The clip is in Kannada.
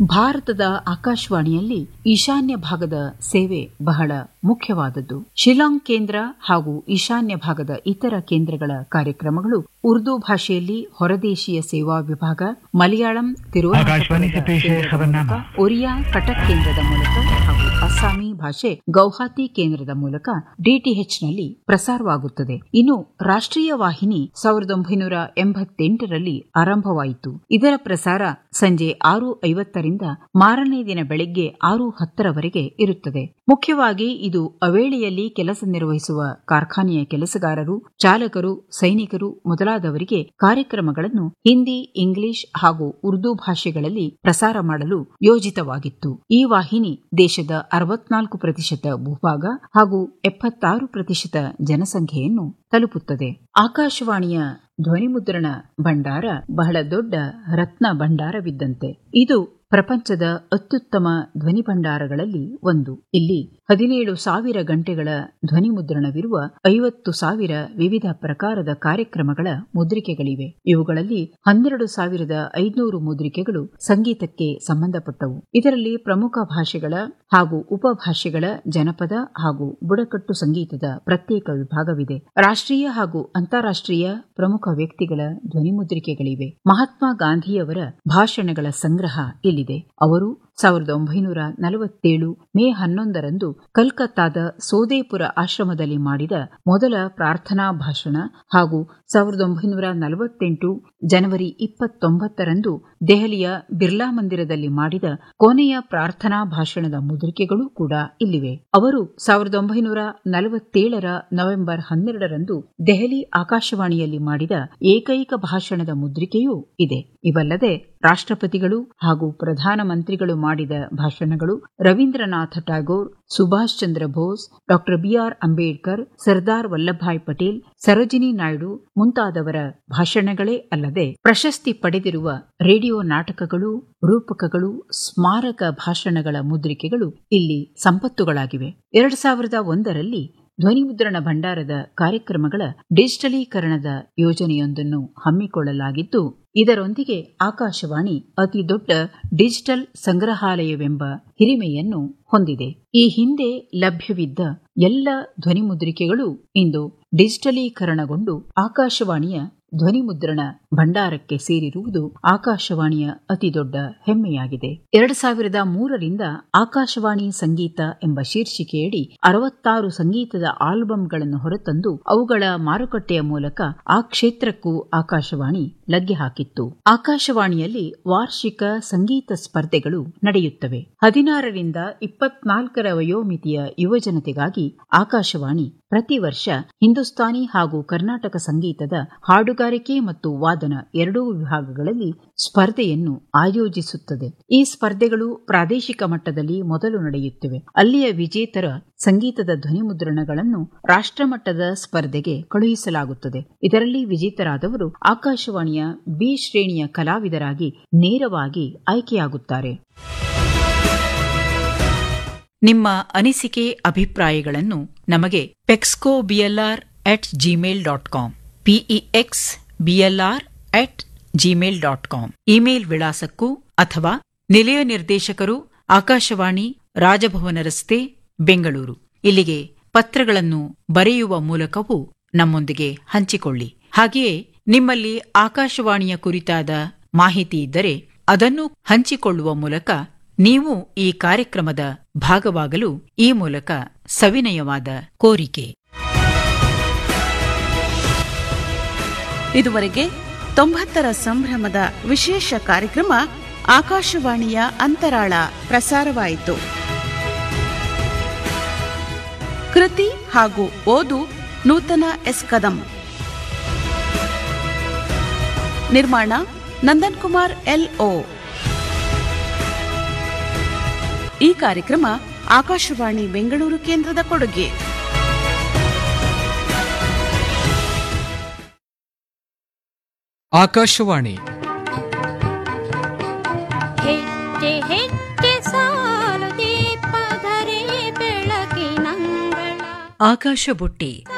ಭಾರತದ ಆಕಾಶವಾಣಿಯಲ್ಲಿ ಈಶಾನ್ಯ ಭಾಗದ ಸೇವೆ ಬಹಳ ಮುಖ್ಯವಾದದ್ದು ಶಿಲಾಂಗ್ ಕೇಂದ್ರ ಹಾಗೂ ಈಶಾನ್ಯ ಭಾಗದ ಇತರ ಕೇಂದ್ರಗಳ ಕಾರ್ಯಕ್ರಮಗಳು ಉರ್ದು ಭಾಷೆಯಲ್ಲಿ ಹೊರದೇಶೀಯ ಸೇವಾ ವಿಭಾಗ ಮಲಯಾಳಂ आकाशवाणी से पेश है खबरनामा ಒರಿಯಾ ಕಟಕ್ ಕೇಂದ್ರದ ಮೂಲಕ ಹಾಗೂ ಅಸ್ಸಾಮಿ ಭಾಷೆ ಗೌಹಾತಿ ಕೇಂದ್ರದ ಮೂಲಕ ಡಿಟಿಎಚ್ನಲ್ಲಿ ಪ್ರಸಾರವಾಗುತ್ತದೆ ಇನ್ನು ರಾಷ್ಟ್ರೀಯ ವಾಹಿನಿ ಸಾವಿರದ ಒಂಬೈನೂರ ಎಂಬತ್ತೆಂಟರಲ್ಲಿ ಆರಂಭವಾಯಿತು ಇದರ ಪ್ರಸಾರ ಸಂಜೆ ಆರು ಐವತ್ತರಿಂದ ಮಾರನೇ ದಿನ ಬೆಳಗ್ಗೆ ಆರು ಹತ್ತರವರೆಗೆ ಇರುತ್ತದೆ ಮುಖ್ಯವಾಗಿ ಇದು ಅವೇಳೆಯಲ್ಲಿ ಕೆಲಸ ನಿರ್ವಹಿಸುವ ಕಾರ್ಖಾನೆಯ ಕೆಲಸಗಾರರು ಚಾಲಕರು ಸೈನಿಕರು ಮೊದಲಾದವರಿಗೆ ಕಾರ್ಯಕ್ರಮಗಳನ್ನು ಹಿಂದಿ ಇಂಗ್ಲಿಷ್ ಹಾಗೂ ಉರ್ದು ಭಾಷೆಗಳಲ್ಲಿ ಪ್ರಸಾರ ಮಾಡಲು ಯೋಜಿತವಾಗಿತ್ತು ಈ ವಾಹಿನಿ ದೇಶದ ಅರವತ್ನಾಲ್ಕು ಪ್ರತಿಶತ ಭೂಭಾಗ ಹಾಗೂ ಎಪ್ಪತ್ತಾರು ಪ್ರತಿಶತ ಜನಸಂಖ್ಯೆಯನ್ನು ತಲುಪುತ್ತದೆ ಆಕಾಶವಾಣಿಯ ಧ್ವನಿಮುದ್ರಣ ಭಂಡಾರ ಬಹಳ ದೊಡ್ಡ ರತ್ನ ಭಂಡಾರವಿದ್ದಂತೆ ಇದು ಪ್ರಪಂಚದ ಅತ್ಯುತ್ತಮ ಧ್ವನಿ ಭಂಡಾರಗಳಲ್ಲಿ ಒಂದು ಇಲ್ಲಿ ಹದಿನೇಳು ಸಾವಿರ ಗಂಟೆಗಳ ಧ್ವನಿ ಮುದ್ರಣವಿರುವ ಐವತ್ತು ಸಾವಿರ ವಿವಿಧ ಪ್ರಕಾರದ ಕಾರ್ಯಕ್ರಮಗಳ ಮುದ್ರಿಕೆಗಳಿವೆ ಇವುಗಳಲ್ಲಿ ಹನ್ನೆರಡು ಸಾವಿರದ ಐದುನೂರು ಮುದ್ರಿಕೆಗಳು ಸಂಗೀತಕ್ಕೆ ಸಂಬಂಧಪಟ್ಟವು ಇದರಲ್ಲಿ ಪ್ರಮುಖ ಭಾಷೆಗಳ ಹಾಗೂ ಉಪಭಾಷೆಗಳ ಜನಪದ ಹಾಗೂ ಬುಡಕಟ್ಟು ಸಂಗೀತದ ಪ್ರತ್ಯೇಕ ವಿಭಾಗವಿದೆ ರಾಷ್ಟ್ರೀಯ ಹಾಗೂ ಅಂತಾರಾಷ್ಟ್ರೀಯ ಪ್ರಮುಖ ವ್ಯಕ್ತಿಗಳ ಧ್ವನಿಮುದ್ರಿಕೆಗಳಿವೆ ಮಹಾತ್ಮ ಗಾಂಧಿಯವರ ಭಾಷಣಗಳ ಸಂಗ್ರಹ ಇಲ್ಲಿದೆ ಅವರು ಸಾವಿರದ ಒಂಬೈನೂರ ನಲವತ್ತೇಳು ಮೇ ಹನ್ನೊಂದರಂದು ಕಲ್ಕತ್ತಾದ ಸೋದೇಪುರ ಆಶ್ರಮದಲ್ಲಿ ಮಾಡಿದ ಮೊದಲ ಪ್ರಾರ್ಥನಾ ಭಾಷಣ ಹಾಗೂ ಸಾವಿರದ ಒಂಬೈನೂರ ನಲವತ್ತೆಂಟು ಜನವರಿ ಇಪ್ಪತ್ತೊಂಬತ್ತರಂದು ದೆಹಲಿಯ ಬಿರ್ಲಾ ಮಂದಿರದಲ್ಲಿ ಮಾಡಿದ ಕೊನೆಯ ಪ್ರಾರ್ಥನಾ ಭಾಷಣದ ಮುದ್ರಿಕೆಗಳು ಕೂಡ ಇಲ್ಲಿವೆ ಅವರು ಸಾವಿರದ ಒಂಬೈನೂರ ನಲವತ್ತೇಳರ ನವೆಂಬರ್ ಹನ್ನೆರಡರಂದು ದೆಹಲಿ ಆಕಾಶವಾಣಿಯಲ್ಲಿ ಮಾಡಿದ ಏಕೈಕ ಭಾಷಣದ ಮುದ್ರಿಕೆಯೂ ಇದೆ ಇವಲ್ಲದೆ ರಾಷ್ಟ್ರಪತಿಗಳು ಹಾಗೂ ಪ್ರಧಾನಮಂತ್ರಿಗಳು ಮಾಡಿದ ಭಾಷಣಗಳು ರವೀಂದ್ರನಾಥ ಟ್ಯಾಗೋರ್ ಸುಭಾಷ್ ಚಂದ್ರ ಬೋಸ್ ಡಾ ಬಿಆರ್ ಅಂಬೇಡ್ಕರ್ ಸರ್ದಾರ್ ವಲ್ಲಭಾಯ್ ಪಟೇಲ್ ಸರೋಜಿನಿ ನಾಯ್ಡು ಮುಂತಾದವರ ಭಾಷಣಗಳೇ ಅಲ್ಲದೆ ಪ್ರಶಸ್ತಿ ಪಡೆದಿರುವ ರೇಡಿಯೋ ನಾಟಕಗಳು ರೂಪಕಗಳು ಸ್ಮಾರಕ ಭಾಷಣಗಳ ಮುದ್ರಿಕೆಗಳು ಇಲ್ಲಿ ಸಂಪತ್ತುಗಳಾಗಿವೆ ಎರಡ್ ಸಾವಿರದ ಒಂದರಲ್ಲಿ ಧ್ವನಿಮುದ್ರಣ ಭಂಡಾರದ ಕಾರ್ಯಕ್ರಮಗಳ ಡಿಜಿಟಲೀಕರಣದ ಯೋಜನೆಯೊಂದನ್ನು ಹಮ್ಮಿಕೊಳ್ಳಲಾಗಿದ್ದು ಇದರೊಂದಿಗೆ ಆಕಾಶವಾಣಿ ಅತಿ ದೊಡ್ಡ ಡಿಜಿಟಲ್ ಸಂಗ್ರಹಾಲಯವೆಂಬ ಹಿರಿಮೆಯನ್ನು ಹೊಂದಿದೆ ಈ ಹಿಂದೆ ಲಭ್ಯವಿದ್ದ ಎಲ್ಲ ಧ್ವನಿಮುದ್ರಿಕೆಗಳು ಇಂದು ಡಿಜಿಟಲೀಕರಣಗೊಂಡು ಆಕಾಶವಾಣಿಯ ಧ್ವನಿಮುದ್ರಣ ಭಂಡಾರಕ್ಕೆ ಸೇರಿರುವುದು ಆಕಾಶವಾಣಿಯ ಅತಿದೊಡ್ಡ ಹೆಮ್ಮೆಯಾಗಿದೆ ಎರಡು ಸಾವಿರದ ಮೂರರಿಂದ ಆಕಾಶವಾಣಿ ಸಂಗೀತ ಎಂಬ ಶೀರ್ಷಿಕೆಯಡಿ ಅರವತ್ತಾರು ಸಂಗೀತದ ಆಲ್ಬಂಗಳನ್ನು ಹೊರತಂದು ಅವುಗಳ ಮಾರುಕಟ್ಟೆಯ ಮೂಲಕ ಆ ಕ್ಷೇತ್ರಕ್ಕೂ ಆಕಾಶವಾಣಿ ಲಗ್ಗೆ ಹಾಕಿತ್ತು ಆಕಾಶವಾಣಿಯಲ್ಲಿ ವಾರ್ಷಿಕ ಸಂಗೀತ ಸ್ಪರ್ಧೆಗಳು ನಡೆಯುತ್ತವೆ ಹದಿನಾರರಿಂದ ಇಪ್ಪತ್ನಾಲ್ಕರ ವಯೋಮಿತಿಯ ಯುವಜನತೆಗಾಗಿ ಆಕಾಶವಾಣಿ ಪ್ರತಿ ವರ್ಷ ಹಿಂದೂಸ್ತಾನಿ ಹಾಗೂ ಕರ್ನಾಟಕ ಸಂಗೀತದ ಹಾಡುಗಾರಿಕೆ ಮತ್ತು ವಾದನ ಎರಡೂ ವಿಭಾಗಗಳಲ್ಲಿ ಸ್ಪರ್ಧೆಯನ್ನು ಆಯೋಜಿಸುತ್ತದೆ ಈ ಸ್ಪರ್ಧೆಗಳು ಪ್ರಾದೇಶಿಕ ಮಟ್ಟದಲ್ಲಿ ಮೊದಲು ನಡೆಯುತ್ತಿವೆ ಅಲ್ಲಿಯ ವಿಜೇತರ ಸಂಗೀತದ ಧ್ವನಿಮುದ್ರಣಗಳನ್ನು ರಾಷ್ಟ್ರಮಟ್ಟದ ಸ್ಪರ್ಧೆಗೆ ಕಳುಹಿಸಲಾಗುತ್ತದೆ ಇದರಲ್ಲಿ ವಿಜೇತರಾದವರು ಆಕಾಶವಾಣಿಯ ಬಿ ಶ್ರೇಣಿಯ ಕಲಾವಿದರಾಗಿ ನೇರವಾಗಿ ಆಯ್ಕೆಯಾಗುತ್ತಾರೆ ನಿಮ್ಮ ಅನಿಸಿಕೆ ಅಭಿಪ್ರಾಯಗಳನ್ನು ನಮಗೆ pexco BLR at Gmail dot com PEX BLR at Gmail dot com email ವಿಳಾಸಕ್ಕೂ ಅಥವಾ ನಿಲಯ ನಿರ್ದೇಶಕರು ಆಕಾಶವಾಣಿ ರಾಜಭವನ ರಸ್ತೆ ಬೆಂಗಳೂರು ಇಲ್ಲಿಗೆ ಪತ್ರಗಳನ್ನು ಬರೆಯುವ ಮೂಲಕವೂ ನಮ್ಮೊಂದಿಗೆ ಹಂಚಿಕೊಳ್ಳಿ ಹಾಗೆಯೇ ನಿಮ್ಮಲ್ಲಿ ಆಕಾಶವಾಣಿಯ ಕುರಿತಾದ ಮಾಹಿತಿ ಇದ್ದರೆ ಅದನ್ನು ಹಂಚಿಕೊಳ್ಳುವ ಮೂಲಕ ನೀವು ಈ ಕಾರ್ಯಕ್ರಮದ ಭಾಗವಾಗಲು ಈ ಮೂಲಕ ಸವಿನಯವಾದ ಕೋರಿಕೆ ಇದುವರೆಗೆ ತೊಂಬತ್ತರ ಸಂಭ್ರಮದ ವಿಶೇಷ ಕಾರ್ಯಕ್ರಮ ಆಕಾಶವಾಣಿಯ ಅಂತರಾಳ ಪ್ರಸಾರವಾಯಿತು ಕೃತಿ ಹಾಗೂ ಓದು ನೂತನ ಎಸ್ ಕದಂ ನಿರ್ಮಾಣ ನಂದನ್ ಕುಮಾರ್ ಎಲ್ಒ ಈ ಕಾರ್ಯಕ್ರಮ ಆಕಾಶವಾಣಿ ಬೆಂಗಳೂರು ಕೇಂದ್ರದ ಕೊಡುಗೆ ಆಕಾಶವಾಣಿ ಹೆಜ್ಜೆ ಹೆಜ್ಜೆ ಸಾಲು ದೀಪಧರೆ ಬೆಳಕಿನಂಗಳ ಆಕಾಶ ಬುಟ್ಟಿ